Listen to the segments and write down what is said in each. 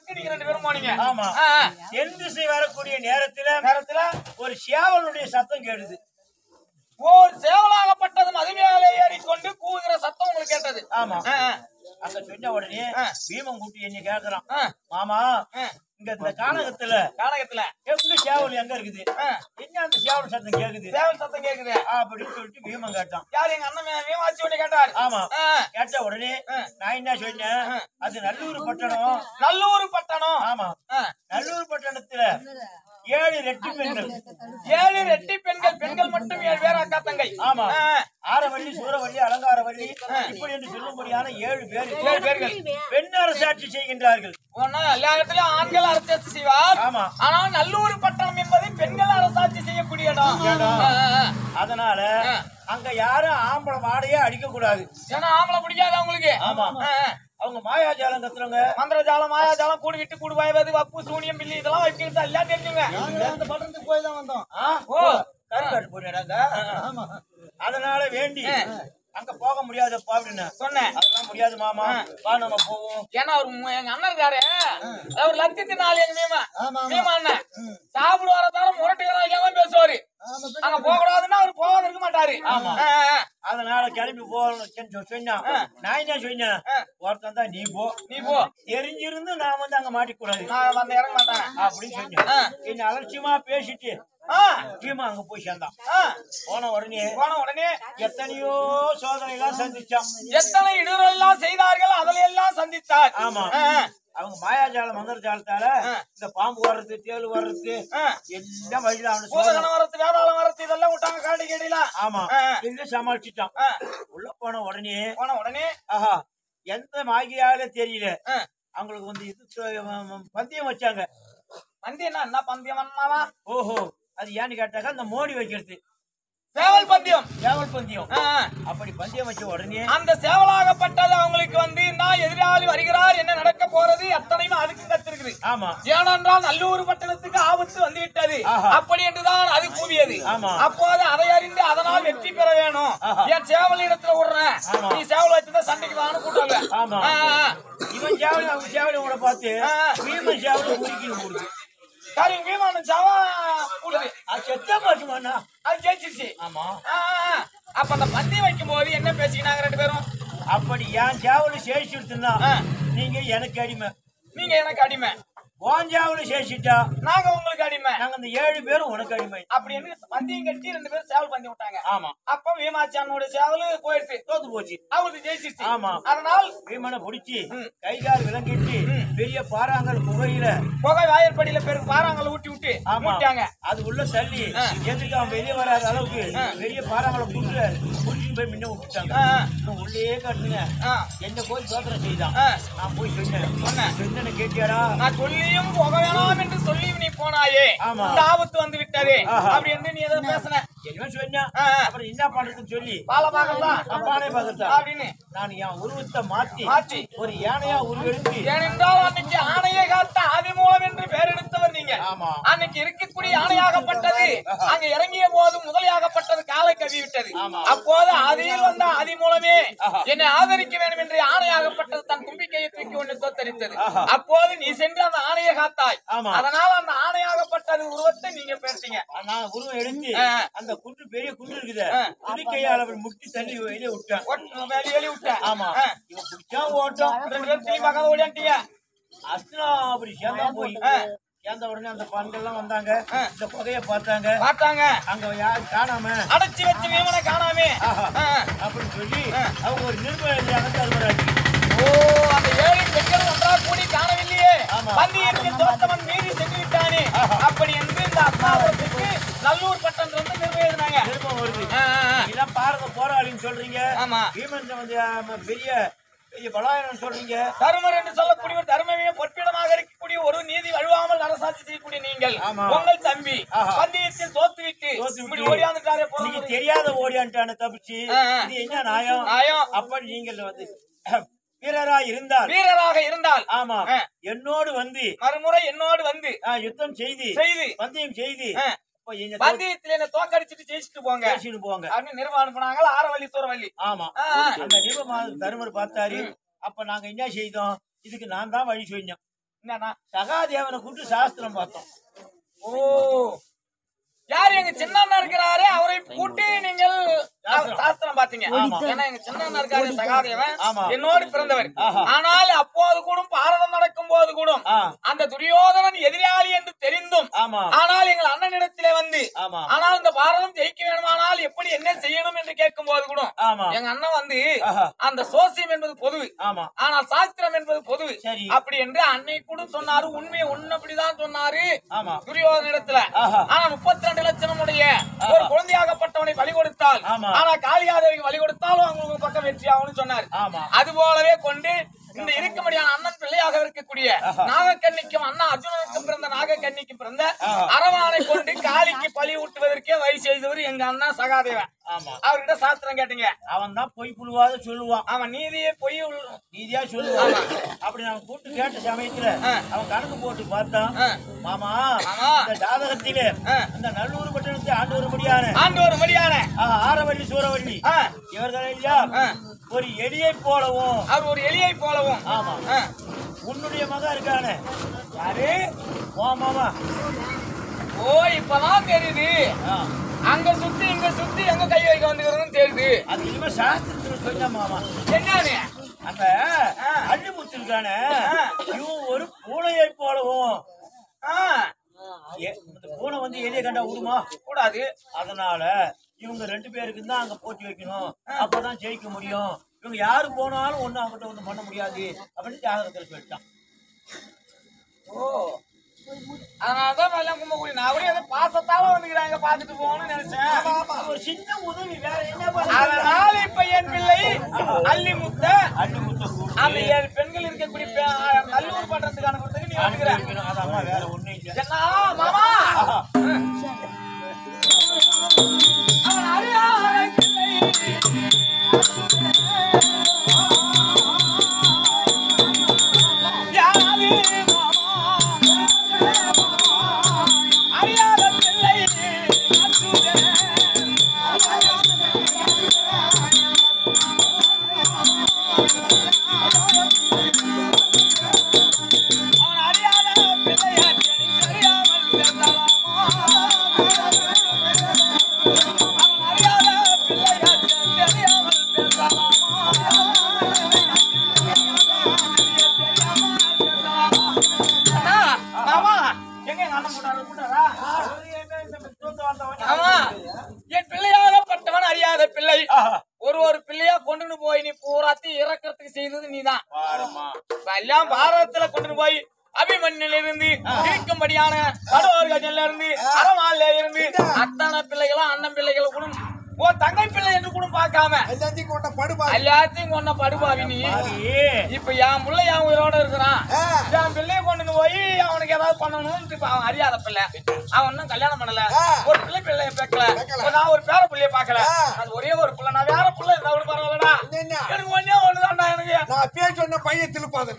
பார்க்கறதுக்கு நீங்க ரெண்டு பேரும் போனீங்க ஆமா. ஆ, ஆ. தென் திசை வரக்கூடிய நேரத்துல நேரத்துல ஒரு சேவலுடைய சத்தம் கேடுது ஓர் சேவலாகப்பட்டதும் அது மேலே ஏறிக்கொண்டு கூவுகிற சத்தம் உங்களுக்கு கேட்டது ஆமா ஆ, ஆ. அங்க சொன்ன உடனே ஆ. பீமன் குட்டி என்ன கேக்குறான் ஆ. மாமா ஆ. இங்க இந்த கானகத்துல கானகத்துல எங்க சேவல் எங்க இருக்குது ஆ. என்ன அந்த சேவல் சத்தம் கேக்குது சேவல் சத்தம் கேக்குது அப்படின்னு சொல்லிட்டு பீமன் கேட்டான் யார் எங்க அண்ணன் வீமாச்சி ஒண்ணு கேட்டார் ஆமா ஆ, கேட்ட உடனே ஆ. நான் என்ன சொன்னேன் ஆ. அது நல்லூர் பட்டணம் நல்லூர் பட்டணம் ஆமா ஆ, நல்லூர் பட்டணத்துல ஏழு ரெட்டி பெண்கள் ஏழு ரெட்டி பெண்கள் பெண்கள் மட்டும் ஏழு பேர் அக்கா தங்கை ஆமா ஆ, ஆரவள்ளி சூரவள்ளி அலங்காரவள்ளி இப்படி என்று சொல்லும்படியான ஏழு பேர் ஏழு பேர்கள் பெண் அரசாட்சி செய்கின்றார்கள் ஒண்ணு எல்லா இடத்துலயும் ஆண்கள் அரசாட்சி செய்வார் ஆமா ஆனால் நல்லூர் பட்டணம் என்பது பெண்கள் அரசாட்சி செய்யக்கூடிய இடம் இடம். ஆ, ஆ, ஆ. அதனால ஆ. அங்க யாரும் ஆம்பளை மாடையே அடிக்க கூடாது ஏன்னா ஆம்பளை பிடிக்காது அவங்களுக்கு ஆமா ஆ, ஆ. அவங்க மாயாஜாலம் கத்துறவங்க மந்திரஜாலம் மாயாஜாலம் கூடு விட்டு கூடு வாய்வது வப்பு சூனியம் பில்லி இதெல்லாம் வைக்கிறது எல்லாம் தெரிஞ்சுங்க அந்த பட்டணத்துக்கு போய் தான் வந்தோம் ஆ? ஓ கருங்காட்டு போயிடாங்க ஆமா அதனால வேண்டி ஆ. அங்க போக முடியாதப்பா அப்படின்னு சொன்னேன் அதெல்லாம் முடியாது மாமா வா நம்ம போவோம் ஏன்னா அவர் மு- எங்க அண்ணன் இருக்காரு அவர் லட்சத்தி நாலு எங்க மீமா ஆமா, ஆமா. மீமா அண்ணன் சாப்பிடுவார தவிர முரட்டுகிறாங்க தான் பேசுவாரு ஆமா அங்க போக கூடாதுன்னா அவர் போகாம இருக்க மாட்டாரு ஆமா. ஆ, ஆ, அதனால கிளம்பி போகணும் சொன்னான் நான் என்ன சொன்னேன் ஆ. ஒருத்தன் தான் நீ போ நீ போ தெரிஞ்சிருந்து நான் வந்து அங்க மாட்டிக்கூடாது நான் வந்து இறங்க மாட்டேன் அப்படின்னு சொன்னேன் ஆ. என்ன அலட்சியமா பேசிட்டு ஆ, டீமா அங்க போய் சேர்ந்தான் ஆ. போன உடனே போன உடனே எத்தனையோ சோதனை எல்லாம் சந்திச்சான் எத்தனை இடரெல்லாம் செய்தார்கள் அதில் எல்லாம் சந்தித்தார் ஆமா ஆ, ஆ, அவங்க மாயாஜால மந்திர ஜாலத்தால ஆ. இந்த பாம்பு வர்றது தேள் வர்றது ஆ. எல்லாம் வழியில அவனு சோதனை பூதகணம் வரத்து வேதாளம் வரத்து இதெல்லாம் விட்டாங்க காடி கேடிலாம் ஆமா ஆ. எல்லாம் சமாளிச்சுட்டான் ஆ, உள்ள போன உடனே போன உடனே ஆஹா எந்த மாகியால தெரியல ஆ. அவங்களுக்கு வந்து இது ச- ம- ம- பந்தயம் வச்சாங்க பந்தயம் என்ன பந்தயம் அம்மாவா ஓஹோ அது ஏன்னு கேட்டாக்கா அந்த மோடி வைக்கிறது சேவல் பந்தயம் சேவல் பந்தயம் ஆ, ஆ. அப்படி பந்தயம் வச்ச உடனே அந்த சேவலாகப்பட்டது அவங்களுக்கு வந்து நான் எதிராளி வருகிறார் என்ன நடக்க போறது அத்தனையும் அதுக்கு கத்திருக்குது ஆமா ஏனென்றால் நல்லூர் பட்டணத்துக்கு ஆபத்து வந்து விட்டது ஆஹா. அப்படி என்றுதான் அது கூவியது ஆமா. அப்போது அதை அறிந்து அதனால் வெற்றி பெற வேணும் ஆஹா. என் சேவல் இடத்துல விடுறேன் ஆமா. நீ சேவல் வச்சுதான் சண்டைக்கு தான் கூட்டாங்க ஆமா. இவன் சேவல் அவங்க சேவலை உட பார்த்து ஆ. வீமன் சேவலை முடிக்கணும் கொடுத்து சரி விமானம் சேவா கூடுது அது செத்த மாட்டுமாண்ணா அது ஜெயிச்சிருச்சு ஆமா ஆ, ஆ, ஆ. அப்ப அந்த பந்தயம் வைக்கும் போது என்ன பேசிக்கினாங்க ரெண்டு பேரும் அப்படி என் சேவலை சேஷிட்டுனா ஆ. நீங்க எனக்கு அடிமை நீங்க எனக்கு அடிமை உன் சேவலை சேஷிட்டா நாங்க உங்களுக்கு அடிமை நாங்க அந்த ஏழு பேரும் உனக்கு அடிமை அப்படி என்று பந்தயம் கட்டி ரெண்டு பேரும் சேவல் பந்தயம் விட்டாங்க ஆமா அப்ப வீமாச்சானோட சேவல் போயிடுச்சு தோத்து போச்சு அவங்களுக்கு ஜெயிச்சிருச்சு ஆமா. அதனால் வீமனை பிடிச்சி ம். கை கால் விலங்கிட்டு பெரிய பாறாங்கல் புகையில புகை வாயற்படியில பெரு பாறாங்களை ஊட்டி விட்டு ஆமா மூட்டாங்க அது உள்ள தள்ளி ஆ. எதுக்கு அவன் வெளியே வராத அளவுக்கு ஆ. பெரிய பாறாங்களை புட்டு புடிச்சு போய் முன்ன விட்டுட்டாங்க ஆ, இன்னும் உள்ளே காட்டுங்க ஆ, என்ன போய் சோதனை செய்தான் ஆ. நான் போய் சொன்னேன் சொன்னேன். சொன்னேன்னு கேட்டியாடா நான் சொல்லியும் போக வேணாம் என்று சொல்லி நீ போனாயே ஆமா. இந்த ஆபத்து வந்து விட்டதே ஆஹா. அப்படி என்று நீ ஏதோ பேசுன என்ன சொன்னேன் ஆ, ஆ. அப்புறம் என்ன பண்றதுன்னு சொல்லி பால பாக்கலாம் நான் பானை பார்க்கறதா அப்படின்னு நான் என் உருவத்தை மாத்தி மாற்றி. ஒரு யானையா உருவெடுத்து ஏனென்றால் அன்னைக்கு ஆணையை காத்த ஆதி மூலம் என்று பெயர் எடுத்தவர் நீங்க ஆமா அன்னைக்கு இருக்கக்கூடிய ஆணையாகப்பட்டது அங்க இறங்கிய போது முதலையாகப்பட்டது காலை கவி விட்டது ஆமா. அப்போது ஆதியில் வந்த ஆதி மூலமே ஆஹா. என்னை ஆதரிக்க வேண்டும் என்று ஆணையாகப்பட்டது தன் கும்பிக்கையை தூக்கி ஒன்று தோத்தரித்தது ஆஹா. அப்போது நீ சென்று அந்த ஆணையை காத்தாய் ஆமா. அதனால் அந்த ஆணையாகப்பட்டது உருவத்தை நீங்க பேசுறீங்க நான் உருவம் எடுத்து ஆ. அந்த குன்று பெரிய குன்று இருக்குது ஆ. துணிக்கையால் அவர் முட்டி தள்ளி வெளியே விட்டான் வெளி வெளி விட்ட ஆமா ஆ. இவன் பிடிச்சா ஓட்டம் ரெண்டு பேரும் திரும்பி பக்கம் ஓடியான்ட்டீங்க அஸ்தினா அப்படி சேர்ந்தா போய் ஆ. சேர்ந்த உடனே அந்த பான்கள்லாம் வந்தாங்க ஆ. இந்த புகைய பார்த்தாங்க பார்த்தாங்க அங்க யாரும் காணாம அடைச்சி வச்சு வீமனை காணாமே ஆஹா. ஆ. அப்படின்னு சொல்லி ஆ. அவங்க ஒரு நிருபம் அனுப்புறாங்க ஓ அந்த ஏழு பெண்கள் ஒன்றாக கூடி காணவில்லையே ஆமா. பந்தியிற்கு தோத்தவன் மீறி சென்று விட்டானே ஆஹா. அப்படி என்று இந்த அஸ்தாபுரத்துக்கு நல்லூர் பட்டம் வந்து நிர்வகினாங்க நிருபம் வருது ஆ, ஆ, ஆ. இதெல்லாம் பாரத போராளின்னு சொல்றீங்க ஆமா பீமன் வந்து ஆம, பெரிய பெரிய பலாயனம் சொல்றீங்க தருமர் என்று சொல்லக்கூடிய ஒரு தர்மமே பொற்பிடமாக இருக்கக்கூடிய ஒரு நீதி வழுவாமல் அரசாட்சி செய்யக்கூடிய நீங்கள் ஆமா. உங்கள் தம்பி ஆஹா. பந்தயத்தில் தோத்துவிட்டு தோத்து இப்படி விட்டு. ஓடியாந்துட்டாரே நீங்க போறது தெரியாத ஓடியான்ட்டான தப்பிச்சு ஆ, ஆ. இது என்ன நியாயம் நியாயம். அப்படி நீங்கள் வந்து வீரரா இருந்தால் வீரராக இருந்தால் ஆமா ஆ. என்னோடு வந்து மறுமுறை என்னோடு வந்து ஆ, யுத்தம் செய்து செய்து பந்தயம் செய்து ஆ. அப்ப எங்க பந்தயத்தில் என்ன தோக்கடிச்சிட்டு ஜெயிச்சுட்டு போங்க பேசிட்டு போங்க அப்படின்னு நிறுவனம் அனுப்புனாங்களா ஆரவள்ளி தூரவள்ளி ஆமா ஆ, ஆ. அந்த நிருபமா தருமர் பார்த்தாரு அப்ப நாங்க என்ன செய்தோம் இதுக்கு நான் தான் வழி சொன்னோம் என்னண்ணா சகாதேவனை கூப்பிட்டு சாஸ்திரம் பார்த்தோம் ஓ யார் எங்க சின்ன அண்ணா இருக்கிறாரே அவரை கூட்டி நீங்கள் சாஸ்திரம். சாஸ்திரம் பாத்தீங்க ஆமா. ஏன்னா எங்க சின்ன அண்ணா இருக்காரு சகாதேவன் ஆமா. என்னோடு பிறந்தவர் ஆஹா. ஆனால் அப்போது கூட பாரதம் நடக்கும் போது கூட ஆ. அந்த துரியோதனன் எதிராளி என்று தெரிந்தும் ஆமா ஆனால் எங்கள் அண்ணனிடத்திலே வந்து ஆமா ஆனால் இந்த பாரதம் ஜெயிக்க வேண்டுமானால் எப்படி என்ன செய்யணும் என்று கேட்கும் போது கூட ஆமா எங்க அண்ணன் வந்து ஆஹா. அந்த சோசியம் என்பது பொது ஆமா ஆனால் சாஸ்திரம் என்பது பொது சரி. அப்படி என்று அன்னை கூட சொன்னாரு உண்மையை உன்னபடிதான் சொன்னாரு ஆமா துரியோதன இடத்துல ஆஹா. ஆனா முப்பத்தி ரெண்டு லட்சம் உடைய ஒரு குழந்தையாகப்பட்டவனை பலி கொடுத்தால் ஆமா. ஆனா காளியாதேவிக்கு பலி கொடுத்தாலும் அவங்க பக்கம் வெற்றி ஆகும்னு சொன்னார் ஆமா அது போலவே கொண்டு இந்த இருக்கும்படியான அண்ணன் பிள்ளையாக இருக்கக்கூடிய நாகக்கண்ணிக்கும் அண்ணா அர்ஜுனனுக்கும் பிறந்த நாகக்கண்ணிக்கு பிறந்த ஆஹா. அரவானை கொண்டு காளிக்கு பலி ஊட்டுவதற்கே வழி செய்தவர் எங்க அண்ணா சகாதேவன் ஆமா அவர்கிட்ட சாஸ்திரம் கேட்டீங்க அவன் தான் பொய் புழுவாத சொல்லுவான் அவன் நீதியே பொய் உள்- நீதியா சொல்லுவான் அப்படி நான் கூப்பிட்டு கேட்ட சமயத்துல ஆ. அவன் கணக்கு போட்டு பார்த்தான் ஆ. மாமா மாமா. இந்த ஜாதகத்திலே ஆ. இந்த நல்லூர் பட்டணத்தை ஆண்டு வரும்படியான ஆண்டு ஒரு மடியான ஆ, ஆரவள்ளி சூரவள்ளி ஆ, இவர்கள் எல்லாம் ஆ. ஒரு எலியை போலவும் அவர் ஒரு எலியை போலவும் ஆமா ஆ, உன்னுடைய மகன் இருக்கானே யாரு ஓ மாமா ஓ இப்பதான் தெரியுது ஆ. அங்க சுத்தி இங்க சுத்தி எங்க கை வைக்க வந்துக்கிறதுன்னு தெரியுது அது இனிமே சாஸ்திரத்துல சொன்ன மாமா என்னன்னு அந்த ஆ. அள்ளிமுத்து இருக்கானே ஆ. இவன் ஒரு பூனையை போலவும் ஆ, ஏ- இந்த பூனை வந்து எலியை கண்டா விடுமா கூடாது அதனால இவங்க ரெண்டு பேருக்கு தான் அங்க போட்டி வைக்கணும் அப்பதான் ஜெயிக்க முடியும் இவங்க யாரு போனாலும் ஒண்ணு அவங்ககிட்ட ஒண்ணு பண்ண முடியாது அப்படின்னு ஜாதகத்துல சொல்லிட்டான் ஓ அதனாலதான் வெள்ளம் கும்பகுடி நான் கூட ஏதோ பாசத்தால வந்துக்கிறாங்க பாத்துட்டு போகணும்னு நினைச்சேன் அது ஒரு சின்ன உதவி வேற என்ன பண்ண அதனால இப்ப என் பிள்ளை அள்ளி முத்த அள்ளிமுத்து அந்த ஏழு பெண்கள் இருக்கக்கூடிய பெ- நல்லூர் பண்றதுக்கான கொடுத்துக்கு நீ வந்துக்கிற வைக்கணும் அதாம்மா வேற ஒண்ணும் இல்ல என்ன மாமா அவன் அறியாத பிள்ளை. யாரு மாமா? அறியாத பிள்ளை அசுரன். அவன் அறியாத பிள்ளையாச்சு தெரியாமல் பேசலாமா அவன் அறியாத பிள்ளையாச்சு தெரியாமல் பேசலாமா அண்ணா, மாமா, எங்க எங்க அண்ணன் போட்டாரு, போட்டாரா? ஆமா, என் பிள்ளையாகப்பட்டவன் அறியாத பிள்ளை ஆஹா. ஒரு ஒரு பிள்ளையா கொண்டுன்னு போய் நீ பூராத்தையும் இறக்கறதுக்கு செய்தது நீதான் பாரும்மா. இப்ப எல்லாம் பாரதத்துல கொண்டு போய் அபிமன்யில இருந்து இருக்கும்படியான கடவுள்கள்ல இருந்து அரவாள்ல இருந்து அத்தனை பிள்ளைகளும் அண்ணன் பிள்ளைகளும் கூட ஓ தங்கை பிள்ளை என்று கூட பார்க்காம எல்லாத்தையும் கொண்ட படுபா எல்லாத்தையும் கொண்ட படுபாவி நீ பாவி. இப்ப என் பிள்ளை என் உயிரோட இருக்கிறான் ஆ. என் பிள்ளைய கொண்டு போய் அவனுக்கு ஏதாவது பண்ணணும்னு இப்ப அவன் அறியாத பிள்ளை அவன் இன்னும் கல்யாணம் பண்ணல ஆ. ஒரு பிள்ளை பிள்ளைய பேக்கல பேக்கல. நான் ஒரு பேர பிள்ளைய பாக்கல ஆ. அது ஒரே ஒரு பிள்ளை நான் வேற பிள்ளை இருந்தா கூட பரவாயில்லடா என்ன எனக்கு ஒன்னே ஒண்ணுதான்டா எனக்கு நான் பேர் சொன்ன பையன் திருப்பாத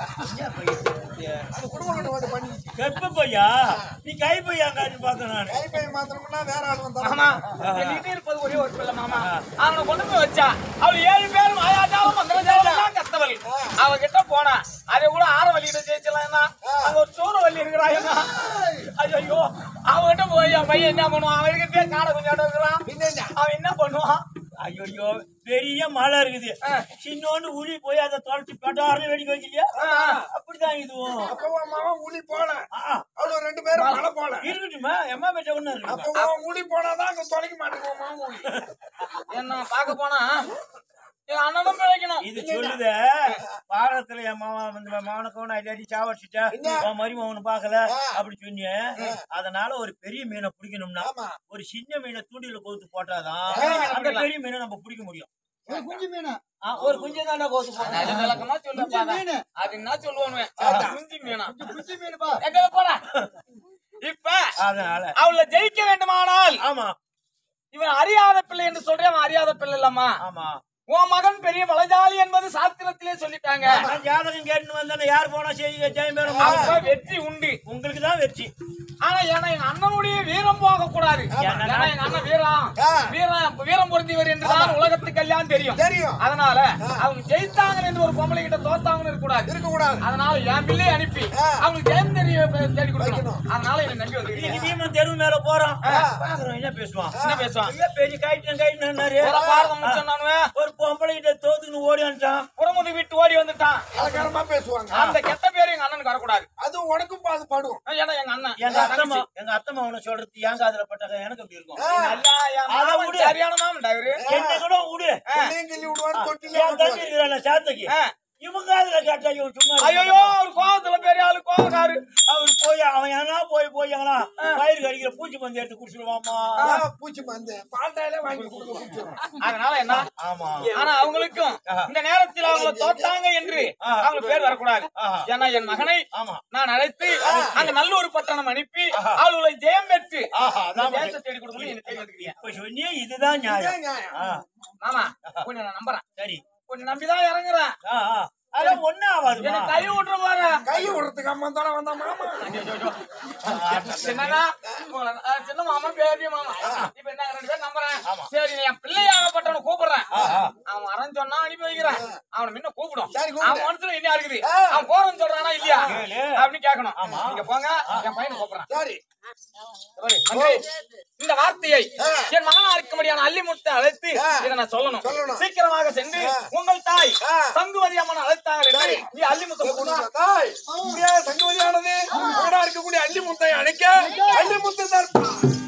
அது குடும்ப வீட்டு வந்து பண்ணிச்சு கெப்ப பையா நீ கை பையா காட்டி பார்த்தேன் நானு கை பையன் மாத்திரம்னா வேற ஆள் ஆமா வந்தாங்க என்கிட்ட இருப்பது ஒரே ஒரு பிள்ளை மாமா அவனை கொண்டு போய் வச்சா அவள் ஏழு பேரும் மாயாஜாலும் மந்திரஜாலம் கத்தவள் அவகிட்ட போனா அதை கூட ஆற வழியிட ஜெயிச்சலாம் அங்க ஒரு சோறு வள்ளி இருக்கிறாங்க ஐயோ அவன்கிட்ட போய் அவன் பையன் என்ன பண்ணுவான் அவனுக்கு காடை கொஞ்சம் இடம் இருக்கிறான் பின்ன அவன் என்ன பண்ணுவான் ஐயோ பெரிய மலை இருக்குது ஆ. சின்னோண்டு உளி போய் அதை தொலைச்சு பெட்டாருன்னு வெடிக்க வைக்கலையா ஆ. அப்படிதான் இதுவும் அப்போ மாவன் ஊழி போல ஆ, அவ்வளவு ரெண்டு பேரும் மழை போல இருக்கட்டுமா எம்மா பேச்ச ஒண்ணு அப்போ இருக்கு உன் ஊழி போனாதான் அங்க தொலைக்க மாட்டேங்குமா ஊழி என்ன பார்க்க போனா என் அண்ணனும் பிழைக்கணும் இது சொல்லுத பாரதத்துல என் மாவன் வந்து மாவனுக்கு நான் இல்லாட்டி சாவடிச்சுட்டா உன் மரி மவனு பாக்கல அப்படி சொன்னேன் அதனால ஒரு பெரிய மீனை பிடிக்கணும்னா ஆமா ஒரு சின்ன மீனை தூண்டில கோத்து போட்டாதான் பெரிய மீனை அந்த பிடிக்கலாம். பெரிய மீனை நம்ம பிடிக்க முடியும் ஒரு குஞ்சு மீன் ஆ, ஒரு குஞ்சு தானே கோத்து அது போட்டோம் விளக்கமா சொல்ல குஞ்சு மீன் அது என்ன சொல்லுவானுவேன் குஞ்சு மீனா குஞ்சு மீன் பா எங்க போற இப்ப அதனால அவளை ஜெயிக்க வேண்டுமானால் ஆமா இவன் அறியாத பிள்ளை என்று சொல்றேன் அவன் அறியாத பிள்ளை இல்லம்மா ஆமா உன் மகன் பெரிய பலஜாலி என்பது சாஸ்திரத்திலே சொல்லிட்டாங்க நான் ஜாதகம் கேட்டுன்னு வந்தேன் யார் போனா செய்யுங்க ஜெயம் பெறும் அப்ப வெற்றி உண்டு உங்களுக்கு தான் வெற்றி ஆனா ஏன்னா எங்க அண்ணனுடைய வீரம் போக கூடாது ஏன்னா எங்க அண்ணன் வீரம் ஆ. வீரம் வீரம் பொருந்தியவர் என்றுதான் உலகத்துக்கு எல்லாம் தெரியும் தெரியும் அதனால அவங்க ஜெயித்தாங்க என்று ஒரு பொம்பளை கிட்ட தோத்தாங்கன்னு இருக்க கூடாது இருக்க கூடாது அதனால என் பிள்ளை அனுப்பி ஆ. அவங்களுக்கு ஜெயம் தெரிய தேடி கொடுக்கணும் வைக்கணும். அதனால என்ன நம்பி வந்துருக்கீங்க இன்னைக்கு பீமன் தெருவு மேல போறோம் பாக்குறோம் என்ன பேசுவான் என்ன பேசுவான் இல்ல பெரிய கைட்டு கைட்டுனாரு ஒரு பாரதம் முடிச்சானு ஒரு பொம்பளை கிட்ட தோத்துன்னு ஓடி வந்துட்டான் புறமுது விட்டு ஓடி வந்துட்டான் அலங்காரமா பேசுவாங்க அந்த கெட்ட பேரு எங்க அண்ணனுக்கு வரக்கூடாது அது உனக்கும் பாது படும் ஏன்னா எங்க அண்ணன் எங்க அத்தம்மா எங்க அத்தம்மா அவனை சொல்றது என் காதுல பட்டாக்க எனக்கு அப்படி இருக்கும் நல்லா என் அதை மாமன் விடு. சரியான மாமன்டா இவரு என்ன கூட விடு பிள்ளையும் கிள்ளி விடுவாரு தொட்டிலே என் தம்பி இருக்கிறான் சாத்தக்கு ஆ. இவன் காதுல கேட்டா இவன் சும்மா இருக்க ஐயோ மாட்டான். அவர் கோவத்துல பெரிய ஆளு கோவக்காரு அவர் போய் அவன் ஏன்னா போய் போய் எங்கன்னா பயிர் கடிக்கிற பூச்சி மந்து எடுத்து குடிச்சிடுவாமா ஆ, பூச்சி மந்து பால்டாயிலே வாங்கி கொடுக்க குடிச்சிடும். அதனால என்ன ஆமா ஆனா அவங்களுக்கும் இந்த நேரத்தில் அவங்கள தோத்தாங்க என்று ஆ. அவங்க பேர் வரக்கூடாது ஆஹா. ஏன்னா என் மகனை ஆமா நான் அழைத்து அங்க நல்லூர் பட்டணம் அனுப்பி அவர்களை ஜெயம் பெற்று ஆஹா, அதான் இந்த தேசத்தை தேடி கொடுக்கணும் என்ன தேடி வந்துக்கிறீங்க இப்ப சொன்னியே இதுதான் நியாயம் இதான் நியாயம். ஆ, ஆமா கொஞ்சம் நான் நம்புறேன் சரி கொஞ்சம் நம்பிதான் இறங்குறேன் ஆ, ஆ. அதான் ஒண்ணும் ஆகாதுமா எனக்கு கை விட்டுற பாரு கை விடுறதுக்கு அம்மா தானே வந்தா மாமா என்னன்னா உங்களை, அஹ், சின்ன மாமா பெரிய மாமா இப்ப என்ன ரெண்டு பேரும் நம்புறேன் சரி நீ என் பிள்ளையாகப்பட்டவனை கூப்பிடுறேன் அவன் வரேன்னு சொன்னா அனுப்பி வைக்கிறேன் அவனை முன்ன கூப்பிடும் சரி, கூப்பிடு. அவன் மனசுல என்ன இருக்குது ஆ. அவன் போறேன்னு சொல்றானா இல்லையா கேளு. அப்படின்னு கேட்கணும் நீங்க போங்க என் பையனை கூப்பிடுறேன் சரி மந்திரி, இந்த வார்த்தையை ஆ. என் மகனா இருக்கும்படியான அள்ளி முட்டை அழைத்து ஆ. இதை நான் சொல்லணும் சொல்லணும். சீக்கிரமாக சென்று ஆ. உங்கள் தாய் ஆ. சங்குவதி அம்மன் அழைத்தாங்க என்று சரி. நீ அள்ளி முட்டை கொடுக்கணும் தாய் இப்படியா சங்கவதியானது கூட இருக்கக்கூடிய அள்ளி முத்தை அழைக்க அள்ளி முத்தை தான்